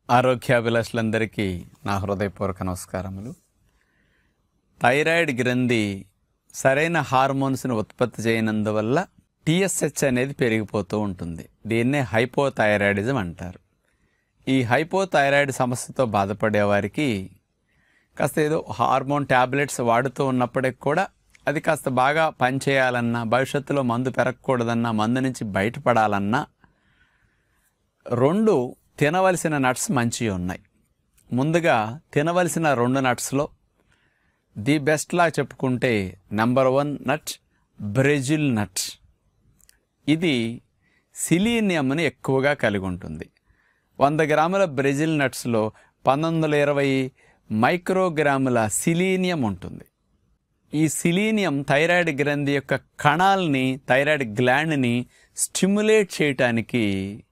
ఆరోగ్యాభిలాషులందరికీ నా హృదయపూర్వక నమస్కారములు థైరాయిడ్ గ్రంథి సరైన హార్మోన్స్ని ఉత్పత్తి చేయనందువల్ల టీఎస్హెచ్ అనేది పెరిగిపోతూ ఉంటుంది దీన్నే హైపోథైరాయిడిజం అంటారు ఈ హైపోథైరాయిడ్ సమస్యతో బాధపడే వారికి కాస్త ఏదో హార్మోన్ ట్యాబ్లెట్స్ వాడుతూ ఉన్నప్పటికి కూడా అది కాస్త బాగా పనిచేయాలన్నా భవిష్యత్తులో మందు పెరగకూడదన్నా మందు నుంచి బయటపడాలన్నా రెండు తినవలసిన నట్స్ మంచివి ఉన్నాయి ముందుగా తినవలసిన రెండు నట్స్లో ది బెస్ట్లా చెప్పుకుంటే number one nut Brazil nut ఇది సిలీనియంని ఎక్కువగా కలిగి ఉంటుంది వంద గ్రాముల బ్రెజిల్ నట్స్లో పంతొమ్మిది వందల ఇరవై మైక్రోగ్రాముల సిలీనియం ఉంటుంది ఈ సిలీనియం థైరాయిడ్ గ్రంథి యొక్క కణాలని థైరాయిడ్ గ్లాండ్ని స్టిమ్యులేట్ చేయటానికి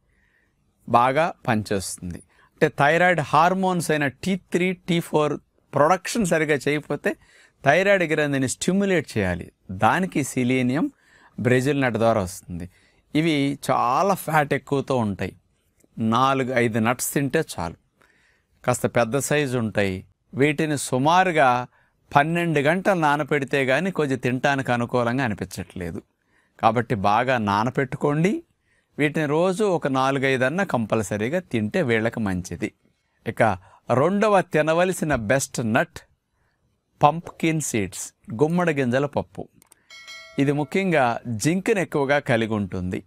బాగా పనిచేస్తుంది అంటే థైరాయిడ్ హార్మోన్స్ అయిన T three T four production సరిగా చేయకపోతే థైరాయిడ్ గ్రంథిని స్టిమ్యులేట్ చేయాలి దానికి సిలీనియం బ్రెజిల్ నట్ ద్వారా వస్తుంది ఇవి చాలా ఫ్యాట్ ఎక్కువతో ఉంటాయి నాలుగు ఐదు నట్స్ తింటే చాలు కాస్త పెద్ద సైజు ఉంటాయి వీటిని సుమారుగా పన్నెండు గంటలు నానపెడితే కానీ కొంచెం తినటానికి అనుకూలంగా అనిపించట్లేదు కాబట్టి బాగా నానపెట్టుకోండి వీటిని రోజు ఒక నాలుగైదన్న కంపల్సరీగా తింటే వీళ్ళకి మంచిది ఇక రెండవ తినవలసిన బెస్ట్ నట్ పంప్కిన్ సీడ్స్ గుమ్మడి గింజల పప్పు ఇది ముఖ్యంగా జింక్ని ఎక్కువగా కలిగి ఉంటుంది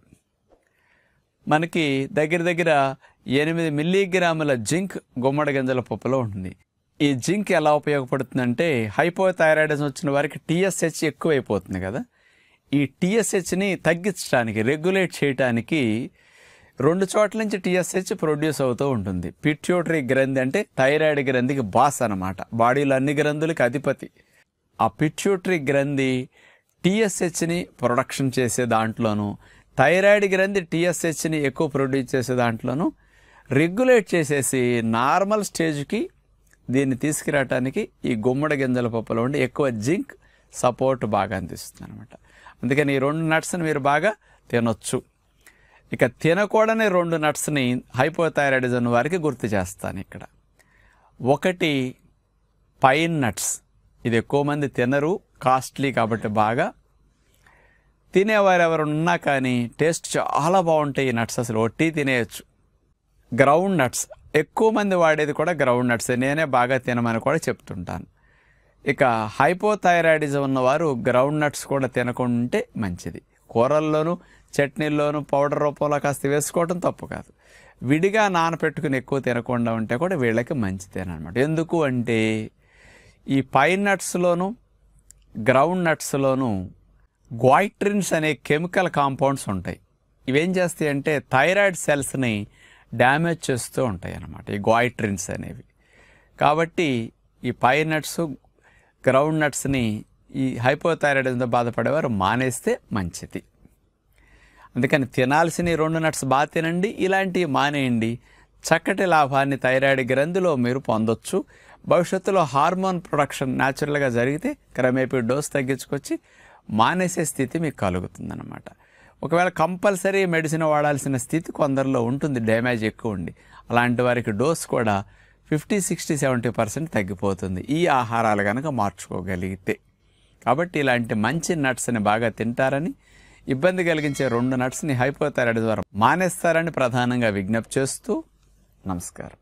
మనకి దగ్గర దగ్గర ఎనిమిది మిల్లీగ్రాముల జింక్ గుమ్మడి గింజల పప్పులో ఉంటుంది ఈ జింక్ ఎలా ఉపయోగపడుతుందంటే హైపోథైరాయిడిజం వచ్చిన వారికి టీఎస్హెచ్ ఎక్కువైపోతుంది కదా ఈ టీఎస్హెచ్ని తగ్గించడానికి రెగ్యులేట్ చేయడానికి రెండు చోట్ల నుంచి టీఎస్హెచ్ ప్రొడ్యూస్ అవుతూ ఉంటుంది పిట్యూటరీ గ్రంథి అంటే థైరాయిడ్ గ్రంథికి బాస్ అన్నమాట బాడీలో అన్ని గ్రంథులకి అధిపతి ఆ పిట్యూటరీ గ్రంథి టీఎస్హెచ్ని ప్రొడక్షన్ చేసే దాంట్లోనూ థైరాయిడ్ గ్రంథి టీఎస్హెచ్ని ఎక్కువ ప్రొడ్యూస్ చేసే దాంట్లోనూ రెగ్యులేట్ చేసేసి నార్మల్ స్టేజ్కి దీన్ని తీసుకురావటానికి ఈ గుమ్మడి గింజల పప్పులో ఉండి ఎక్కువ జింక్ సపోర్ట్ బాగా అందిస్తుంది అనమాట అందుకని ఈ రెండు నట్స్ని మీరు బాగా తినొచ్చు ఇక తినకూడని రెండు నట్స్ని హైపోథైరాయిడిజం వారికి గుర్తు చేస్తాను ఇక్కడ ఒకటి పైన్ నట్స్ ఇది ఎక్కువ మంది తినరు కాస్ట్లీ కాబట్టి బాగా తినేవారు ఎవరు ఉన్నా కానీ టేస్ట్ చాలా బాగుంటాయి ఈ నట్స్ అసలు ఒట్టి తినేయచ్చు గ్రౌండ్ నట్స్ ఎక్కువ మంది వాడేది కూడా గ్రౌండ్ నట్స్ నేనే బాగా తినమని కూడా చెప్తుంటాను ఇక హైపోథైరాయిడిజం ఉన్నవారు గ్రౌండ్ నట్స్ కూడా తినకుండా ఉంటే మంచిది కూరల్లోనూ చట్నీల్లోనూ పౌడర్ రూపంలో కాస్త వేసుకోవడం తప్పు కాదు విడిగా నానపెట్టుకుని ఎక్కువ తినకుండా ఉంటే కూడా వీళ్ళకి మంచిదేనమాట ఎందుకు అంటే ఈ పైన్ నట్స్లోను గ్రౌండ్ నట్స్లోను గ్వాయిట్రిన్స్ అనే కెమికల్ కాంపౌండ్స్ ఉంటాయి ఇవేం చేస్తాయి అంటే థైరాయిడ్ సెల్స్ని డ్యామేజ్ చేస్తూ ఉంటాయి అన్నమాట ఈ గ్వాయిట్రిన్స్ అనేవి కాబట్టి ఈ పైన్ నట్స్ గ్రౌండ్ నట్స్ని ఈ హైపోథైరాయిడిజంతో బాధపడేవారు మానేస్తే మంచిది అందుకని తినాల్సిన ఈ రెండు నట్స్ బాగా తినండి ఇలాంటివి మానేయండి చక్కటి లాభాన్ని థైరాయిడ్ గ్రంథిలో మీరు పొందొచ్చు భవిష్యత్తులో హార్మోన్ ప్రొడక్షన్ న్యాచురల్గా జరిగితే క్రమేపీ డోస్ తగ్గించుకొచ్చి మానేసే స్థితి మీకు కలుగుతుందన్నమాట ఒకవేళ కంపల్సరీ మెడిసిన్ వాడాల్సిన స్థితి కొందరిలో ఉంటుంది డ్యామేజ్ ఎక్కువ ఉండి అలాంటి వారికి డోస్ కూడా ఫిఫ్టీ సిక్స్టీ సెవెంటీ పర్సెంట్ తగ్గిపోతుంది ఈ ఆహారాలు కనుక మార్చుకోగలిగితే కాబట్టి ఇలాంటి మంచి నట్స్ని బాగా తింటారని ఇబ్బంది కలిగించే రెండు నట్స్ని హైపోథైరాయిడ్ ద్వారా మానేస్తారని ప్రధానంగా విజ్ఞప్తి చేస్తూ నమస్కారం